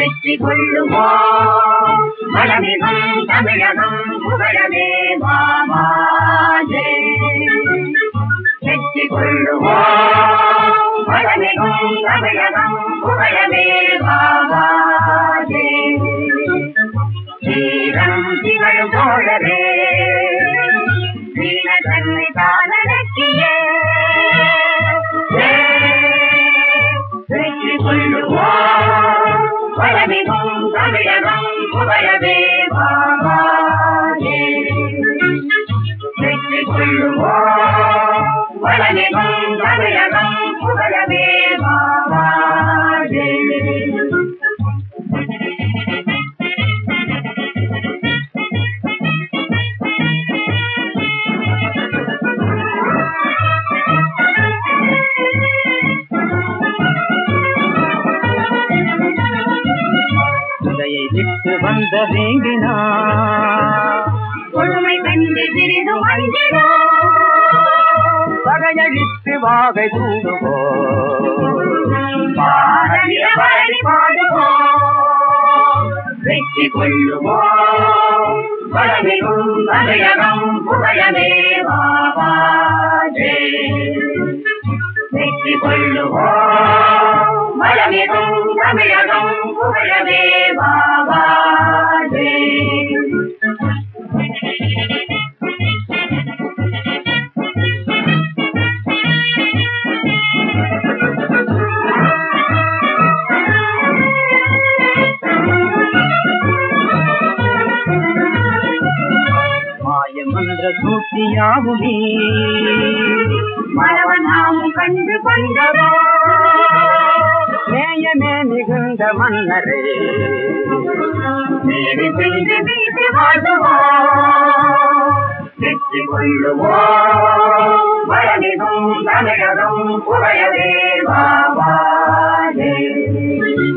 வெற்றி கொள்ளுவோம் வளமிகும் தமிழகம் புகழவே மாமாஜே வெற்றி கொள்ளுவோம் வளமிகும் தமிழகம் புகழவே மாமாஜே வீரம் திகழும் தோழரே வீர தன்னை தானடக்கியே வெற்றி கொள்ளுவோம் வளமிகும் தமிழகம் புகழவே மாமாஜே வெற்றி கொள்ளுவோம் வளமிகும் தமிழகம் புகழவே மாமாஜே இதையை விட்டு வந்த வேங்கினா கொடுமை கண்டு சிறிது வந்திரோ பகையழித்து வாகை தூடுவோம் பாரதிய பரணி பாடுவோம் வெற்றி கொள்ளுவோம் வளமிகும் தமிழகம் புகழவே பாபாஜே வெற்றி கொள்ளுவோம் வளமிகும் தமிழகம் புகழவே பாபாஜே மாயமன்ற சூழ்ச்சியாகுமே மரவனாமும் கண்டு கொண்டவோ நேயமே மிகுந்த மன்னரே நீதி செய்து வீசி வாழ்வோம் வெற்றி கொள்ளுவோம் வளமிகும் தமிழகம் புகழவே பாபாஜே